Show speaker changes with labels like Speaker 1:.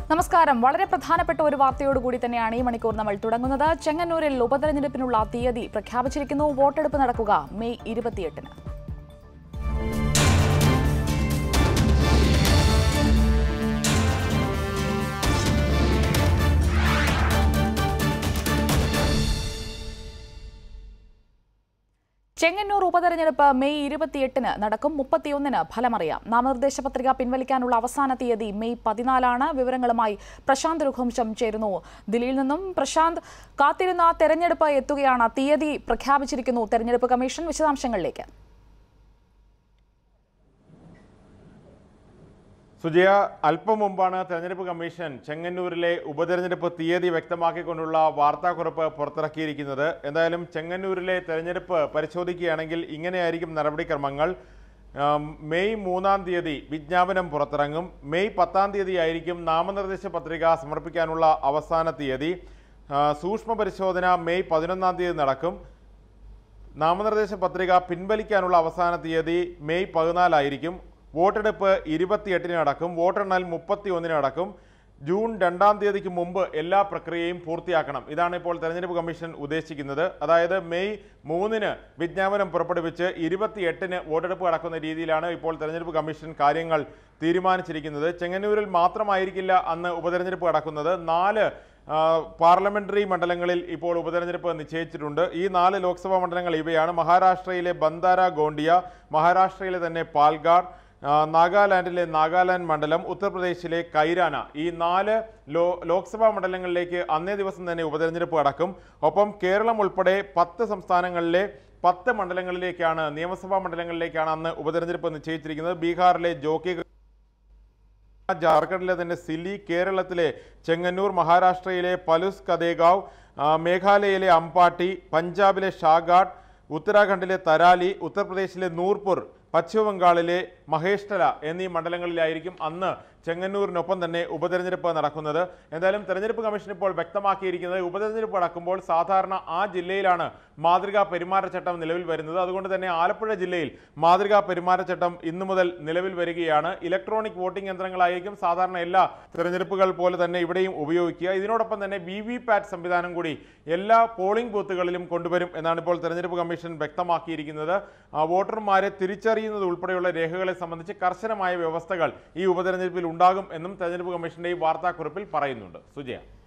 Speaker 1: നമസ്കാരം വളരെ പ്രധാനപ്പെട്ട ഒരു വാർത്തയോടുകൂടി തന്നെയാണ് ഈ മണിക്കൂർ നമ്മൾ തുടങ്ങുന്നത് ചെങ്ങന്നൂരിൽ ഉപതെരഞ്ഞെടുപ്പിനുള്ള തീയതി പ്രഖ്യാപിച്ചിരിക്കുന്നു വോട്ടെടുപ്പ് നടക്കുക മെയ് ഇരുപത്തിയെട്ടിന് ചെങ്ങന്നൂർ ഉപതെരഞ്ഞെടുപ്പ് മെയ് ഇരുപത്തിയെട്ടിന് നടക്കും മുപ്പത്തിയൊന്നിന് ഫലമറിയാം നാമനിർദ്ദേശ പത്രിക പിൻവലിക്കാനുള്ള അവസാന തീയതി മെയ് പതിനാലാണ് വിവരങ്ങളുമായി പ്രശാന്ത് രഘുവംശം ചേരുന്നു ദില്ലിയിൽ നിന്നും പ്രശാന്ത് കാത്തിരുന്ന തെരഞ്ഞെടുപ്പ് എത്തുകയാണ് തീയതി പ്രഖ്യാപിച്ചിരിക്കുന്നു തെരഞ്ഞെടുപ്പ് കമ്മീഷൻ വിശദാംശങ്ങളിലേക്ക്
Speaker 2: സുജയ അല്പം മുമ്പാണ് തെരഞ്ഞെടുപ്പ് കമ്മീഷൻ ചെങ്ങന്നൂരിലെ ഉപതെരഞ്ഞെടുപ്പ് തീയതി വ്യക്തമാക്കിക്കൊണ്ടുള്ള വാർത്താക്കുറിപ്പ് പുറത്തിറക്കിയിരിക്കുന്നത് എന്തായാലും ചെങ്ങന്നൂരിലെ തെരഞ്ഞെടുപ്പ് പരിശോധിക്കുകയാണെങ്കിൽ ഇങ്ങനെയായിരിക്കും നടപടിക്രമങ്ങൾ ആം, മെയ് മൂന്നാം തീയതി വിജ്ഞാപനം പുറത്തിറങ്ങും മെയ് പത്താം തീയതി ആയിരിക്കും നാമനിർദ്ദേശ പത്രിക സമർപ്പിക്കാനുള്ള അവസാന തീയതി ആ, സൂക്ഷ്മ പരിശോധന മെയ് പതിനൊന്നാം തീയതി നടക്കും നാമനിർദ്ദേശ പത്രിക പിൻവലിക്കാനുള്ള അവസാന തീയതി മെയ് പതിനാലായിരിക്കും വോട്ടെടുപ്പ് ഇരുപത്തിയെട്ടിന് നടക്കും വോട്ടെണ്ണൽ മുപ്പത്തി ഒന്നിന് നടക്കും ജൂൺ രണ്ടാം തീയതിക്ക് മുമ്പ് എല്ലാ പ്രക്രിയയും പൂർത്തിയാക്കണം ഇതാണ് ഇപ്പോൾ തെരഞ്ഞെടുപ്പ് കമ്മീഷൻ ഉദ്ദേശിക്കുന്നത് അതായത് മെയ് മൂന്നിന് വിജ്ഞാപനം പുറപ്പെടുവിച്ച് ഇരുപത്തിയെട്ടിന് വോട്ടെടുപ്പ് നടക്കുന്ന രീതിയിലാണ് ഇപ്പോൾ തെരഞ്ഞെടുപ്പ് കമ്മീഷൻ കാര്യങ്ങൾ തീരുമാനിച്ചിരിക്കുന്നത് ചെങ്ങന്നൂരിൽ മാത്രമായിരിക്കില്ല അന്ന് ഉപതെരഞ്ഞെടുപ്പ് നടക്കുന്നത് നാല് ആ, പാർലമെന്ററി മണ്ഡലങ്ങളിൽ ഇപ്പോൾ ഉപതെരഞ്ഞെടുപ്പ് നിശ്ചയിച്ചിട്ടുണ്ട് ഈ നാല് ലോക്സഭാ മണ്ഡലങ്ങൾ ഇവയാണ് മഹാരാഷ്ട്രയിലെ ബന്ദാര ഗോണ്ടിയ മഹാരാഷ്ട്രയിലെ തന്നെ പാൽഗാർ ആ, നാഗാലാൻഡിലെ നാഗാലാൻഡ് മണ്ഡലം ഉത്തർപ്രദേശിലെ കൈരാന ഈ നാല് ലോ ലോക്സഭാ മണ്ഡലങ്ങളിലേക്ക് അന്നേ ദിവസം തന്നെ ഉപതെരഞ്ഞെടുപ്പ് നടക്കും ഒപ്പം കേരളം ഉൾപ്പെടെ പത്ത് സംസ്ഥാനങ്ങളിലെ പത്ത് മണ്ഡലങ്ങളിലേക്കാണ് നിയമസഭാ മണ്ഡലങ്ങളിലേക്കാണ് അന്ന് ഉപതെരഞ്ഞെടുപ്പ് നിശ്ചയിച്ചിരിക്കുന്നത് ബീഹാറിലെ ജോക്കി ജാർഖണ്ഡിലെ തന്നെ സിലി കേരളത്തിലെ ചെങ്ങന്നൂർ മഹാരാഷ്ട്രയിലെ പലുസ് കദേഗാവ് ആ, മേഘാലയയിലെ അംപാട്ടി പഞ്ചാബിലെ ഷാഗാട്ട് ഉത്തരാഖണ്ഡിലെ തരാലി ഉത്തർപ്രദേശിലെ നൂർപുർ പശ്ചിമ ബംഗാളിലെ മഹേഷ്ഠല എന്നീ മണ്ഡലങ്ങളിലായിരിക്കും അന്ന് ചെങ്ങന്നൂരിനൊപ്പം തന്നെ ഉപതെരഞ്ഞെടുപ്പ് നടക്കുന്നത് എന്തായാലും തെരഞ്ഞെടുപ്പ് കമ്മീഷൻ ഇപ്പോൾ വ്യക്തമാക്കിയിരിക്കുന്നത് ഉപതെരഞ്ഞെടുപ്പ് നടക്കുമ്പോൾ സാധാരണ ആ ജില്ലയിലാണ് മാതൃകാ പെരുമാറ്റച്ചട്ടം നിലവിൽ വരുന്നത് അതുകൊണ്ട് തന്നെ ആലപ്പുഴ ജില്ലയിൽ മാതൃകാ പെരുമാറ്റച്ചട്ടം ഇന്നു മുതൽ നിലവിൽ വരികയാണ് ഇലക്ട്രോണിക് വോട്ടിംഗ് യന്ത്രങ്ങളായിരിക്കും സാധാരണ എല്ലാ തെരഞ്ഞെടുപ്പുകൾ പോലെ തന്നെ ഇവിടെയും ഉപയോഗിക്കുക ഇതിനോടൊപ്പം തന്നെ വി വി പാറ്റ് സംവിധാനം കൂടി എല്ലാ പോളിംഗ് ബൂത്തുകളിലും കൊണ്ടുവരും എന്നാണ് ഇപ്പോൾ തെരഞ്ഞെടുപ്പ് കമ്മീഷൻ വ്യക്തമാക്കിയിരിക്കുന്നത് ആ, വോട്ടർമാരെ തിരിച്ചറിയുന്നത് ഉൾപ്പെടെയുള്ള രേഖകളെ സംബന്ധിച്ച് കർശനമായ വ്യവസ്ഥകൾ ഈ ഉപതെരഞ്ഞെടുപ്പിൽ ഉണ്ടാകും എന്നും തെരഞ്ഞെടുപ്പ് കമ്മീഷന്റെ ഈ വാർത്താക്കുറിപ്പിൽ പറയുന്നുണ്ട് സുജയ